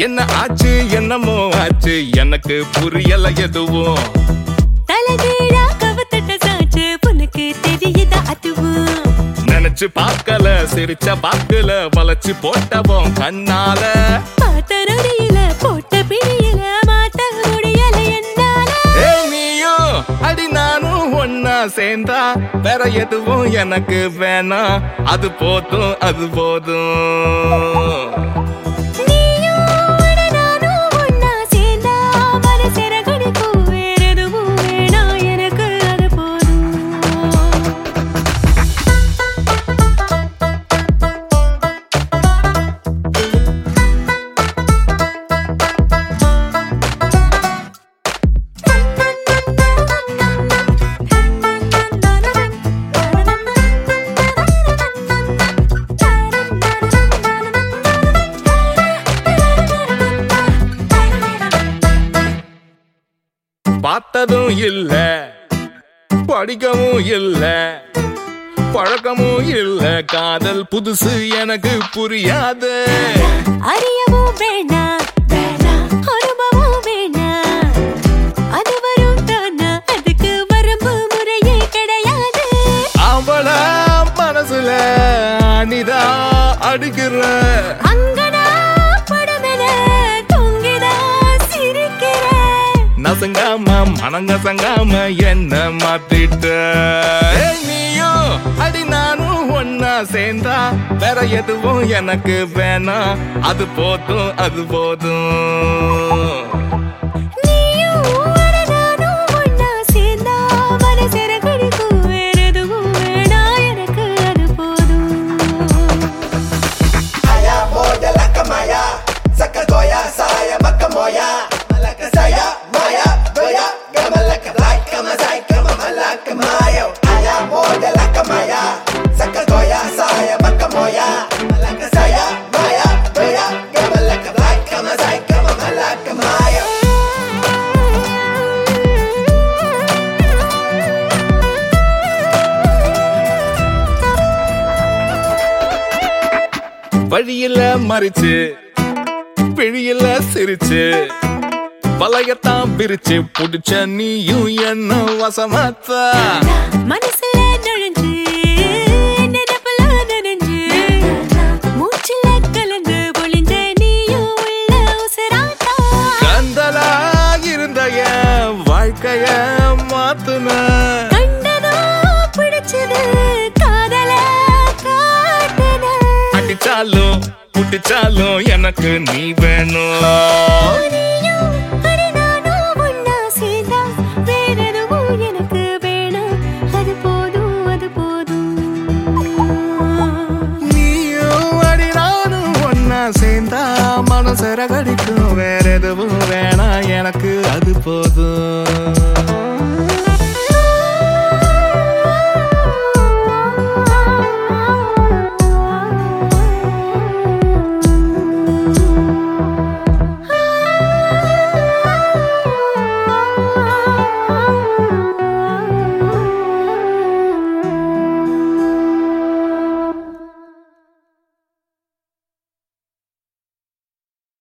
என்ன ஆச்சு என்னமோ ஆச்சு எனக்கு புரியல எதுவும் தலைகீழா கவுத்தட்ட சாச்சு உனக்கு தெரியுதா அதுவும் நினைச்சு பார்க்கல சிரிச்ச பாக்குல வளைச்சு போட்டவோம் கண்ணால பார்த்த நொடியில போட்ட பிடியில மாத்த முடியல என்னால ஏய் நீயும் அடி நானும் ஒன்னா சேர்ந்தா வேற எதுவும் எனக்கு வேணாம் அது போதும் அது போதும் நீயும் அட நானும் ஒண்ணா சேர்ந்தா மனசிற கடிக்கும் வேற எதுவும் வேணாம் எனக்கு அது போதும் பார்த்ததும் இல்ல படிக்கவும் இல்ல பழக்கமும் இல்ல காதல் புதுசு எனக்கு புரியாது அறியவும் வேணாம் அனுபவம் வேணாம் அது வரும் தானா அதுக்கு வரம்பு முறையே கிடையாது அவள மனசுல அனிதா அடிக்கிற அங்கனா படமென தொங்கிதா சிரிக்கிறேன் நசங்காம மனங்கசங்காம என்ன மாத்திட்ட ஏய் நீயும் அடி நானும் ஒன்னா சேர்ந்தா வேற எதுவும் எனக்கு வேணாம் அது போதும் அது போதும் நீயும் அட நானும் ஒண்ணா சேர்ந்தா மனசிற கடிக்கும் வேற எதுவும் வேணாம் எனக்கு அது போதும் Aya moja laka maya Saka goya saya maka moya Malaka saya maya goya Gama laka like kama zai kama malaka mayo Aya moja laka maya Saka goya saya maka moya Malaka saya maya goya Gama laka like kama zai kama malaka mayo வழியில மறிச்சு பிழியில சிரிச்சு பழையத்தான் பிரிச்சு புடிச்ச நீயும் என்ன வசமாத்தா மனசுல நுழைஞ்சு நினைப்புல நனைஞ்சு மூச்சுல கலந்து ஒளிஞ்ச நீயும் உள்ள உசுராட்டா கந்தலா இருந்த என் வாழ்க்கைய மாத்துன கண்டதோ பிடிச்சது காதல காட்டுன அடிச்சாலும் புடிச்சாலும் எனக்கு நீ வேணும் நீயும் அட நானும் ஒண்ணா சேர்ந்தா வேற எதுவும் எனக்கு வேணாம் அது போதும் அது போதும் நீயும் அடி நானும் ஒன்னா சேர்ந்தா மனசர கடிக்கும் வேற எதுவும் வேணாம் எனக்கு அது போதும்